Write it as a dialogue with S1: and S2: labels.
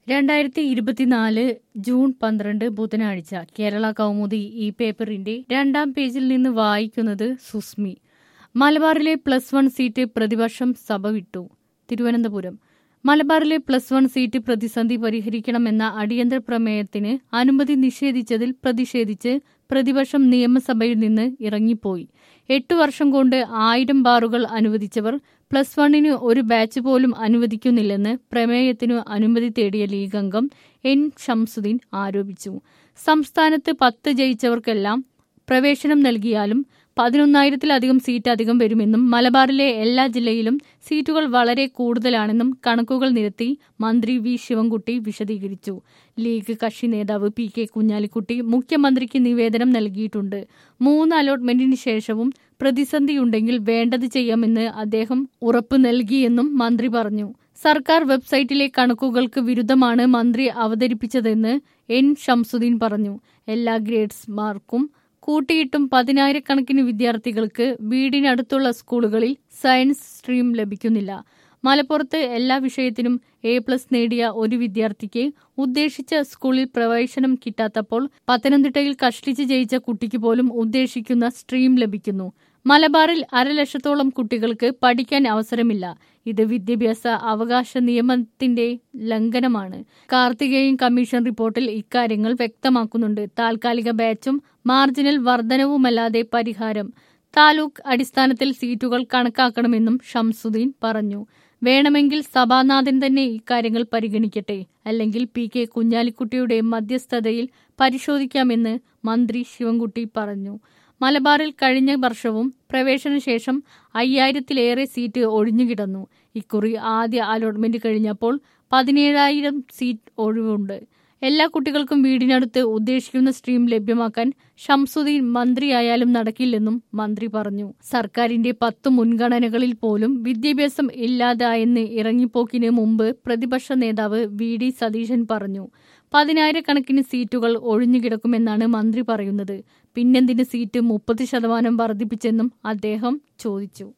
S1: രണ്ടായിരത്തി ഇരുപത്തിനാല് ജൂൺ പന്ത്രണ്ട് ബുധനാഴ്ച കേരള കൗമുദി ഈ പേപ്പറിന്റെ രണ്ടാം പേജിൽ നിന്ന് വായിക്കുന്നത് സുസ്മി മലബാറിലെ പ്ലസ് വൺ സീറ്റ് പ്രതിപക്ഷം സഭ വിട്ടു തിരുവനന്തപുരം മലബാറിലെ പ്ലസ് വൺ സീറ്റ് പ്രതിസന്ധി പരിഹരിക്കണമെന്ന അടിയന്തര പ്രമേയത്തിന് അനുമതി നിഷേധിച്ചതിൽ പ്രതിഷേധിച്ച് പ്രതിപക്ഷം നിയമസഭയിൽ നിന്ന് ഇറങ്ങിപ്പോയി എട്ടു വർഷം കൊണ്ട് ആയിരം ബാറുകൾ അനുവദിച്ചവർ പ്ലസ് വണ്ണിന് ഒരു ബാച്ച് പോലും അനുവദിക്കുന്നില്ലെന്ന് പ്രമേയത്തിനു അനുമതി തേടിയ ലീഗ് അംഗം എൻ ഷംസുദ്ദീൻ ആരോപിച്ചു സംസ്ഥാനത്ത് പത്ത് ജയിച്ചവർക്കെല്ലാം പ്രവേശനം നൽകിയാലും പതിനൊന്നായിരത്തിലധികം സീറ്റ് അധികം വരുമെന്നും മലബാറിലെ എല്ലാ ജില്ലയിലും സീറ്റുകൾ വളരെ കൂടുതലാണെന്നും കണക്കുകൾ നിരത്തി മന്ത്രി വി ശിവൻകുട്ടി വിശദീകരിച്ചു ലീഗ് കക്ഷി നേതാവ് പി കെ കുഞ്ഞാലിക്കുട്ടി മുഖ്യമന്ത്രിക്ക് നിവേദനം നൽകിയിട്ടുണ്ട് മൂന്ന് അലോട്ട്മെന്റിന് ശേഷവും പ്രതിസന്ധിയുണ്ടെങ്കിൽ വേണ്ടത് ചെയ്യാമെന്ന് അദ്ദേഹം ഉറപ്പു നൽകിയെന്നും മന്ത്രി പറഞ്ഞു സർക്കാർ വെബ്സൈറ്റിലെ കണക്കുകൾക്ക് വിരുദ്ധമാണ് മന്ത്രി അവതരിപ്പിച്ചതെന്ന് എൻ ഷംസുദ്ദീൻ പറഞ്ഞു എല്ലാ ഗ്രേഡ്സ് മാർക്കും കൂട്ടിയിട്ടും പതിനായിരക്കണക്കിന് വിദ്യാർത്ഥികൾക്ക് വീടിനടുത്തുള്ള സ്കൂളുകളിൽ സയൻസ് സ്ട്രീം ലഭിക്കുന്നില്ല മലപ്പുറത്ത് എല്ലാ വിഷയത്തിനും എ പ്ലസ് നേടിയ ഒരു വിദ്യാർത്ഥിക്ക് ഉദ്ദേശിച്ച സ്കൂളിൽ പ്രവേശനം കിട്ടാത്തപ്പോൾ പത്തനംതിട്ടയിൽ കഷ്ടിച്ച് ജയിച്ച കുട്ടിക്ക് പോലും ഉദ്ദേശിക്കുന്ന സ്ട്രീം ലഭിക്കുന്നു മലബാറിൽ അരലക്ഷത്തോളം കുട്ടികൾക്ക് പഠിക്കാൻ അവസരമില്ല ഇത് വിദ്യാഭ്യാസ അവകാശ നിയമത്തിന്റെ ലംഘനമാണ് കാർത്തികേയൻ കമ്മീഷൻ റിപ്പോർട്ടിൽ ഇക്കാര്യങ്ങൾ വ്യക്തമാക്കുന്നുണ്ട് താൽക്കാലിക ബാച്ചും മാർജിനൽ വർധനവുമല്ലാതെ പരിഹാരം താലൂക്ക് അടിസ്ഥാനത്തിൽ സീറ്റുകൾ കണക്കാക്കണമെന്നും ഷംസുദ്ദീൻ പറഞ്ഞു വേണമെങ്കിൽ സഭാനാഥൻ തന്നെ ഇക്കാര്യങ്ങൾ പരിഗണിക്കട്ടെ അല്ലെങ്കിൽ പി കെ കുഞ്ഞാലിക്കുട്ടിയുടെ മധ്യസ്ഥതയിൽ പരിശോധിക്കാമെന്ന് മന്ത്രി ശിവൻകുട്ടി പറഞ്ഞു മലബാറിൽ കഴിഞ്ഞ വർഷവും പ്രവേശനശേഷം അയ്യായിരത്തിലേറെ സീറ്റ് ഒഴിഞ്ഞുകിടന്നു ഇക്കുറി ആദ്യ അലോട്ട്മെന്റ് കഴിഞ്ഞപ്പോൾ പതിനേഴായിരം സീറ്റ് ഒഴിവുണ്ട് എല്ലാ കുട്ടികൾക്കും വീടിനടുത്ത് ഉദ്ദേശിക്കുന്ന സ്ട്രീം ലഭ്യമാക്കാൻ ഷംസുദ്ദീൻ മന്ത്രിയായാലും നടക്കില്ലെന്നും മന്ത്രി പറഞ്ഞു സർക്കാരിന്റെ പത്ത് മുൻഗണനകളിൽ പോലും വിദ്യാഭ്യാസം ഇല്ലാതായെന്ന് ഇറങ്ങിപ്പോക്കിന് മുമ്പ് പ്രതിപക്ഷ നേതാവ് വി ഡി സതീശൻ പറഞ്ഞു പതിനായിരക്കണക്കിന് സീറ്റുകൾ ഒഴിഞ്ഞുകിടക്കുമെന്നാണ് മന്ത്രി പറയുന്നത് പിന്നെന്തിന് സീറ്റ് മുപ്പത് ശതമാനം വർദ്ധിപ്പിച്ചെന്നും അദ്ദേഹം ചോദിച്ചു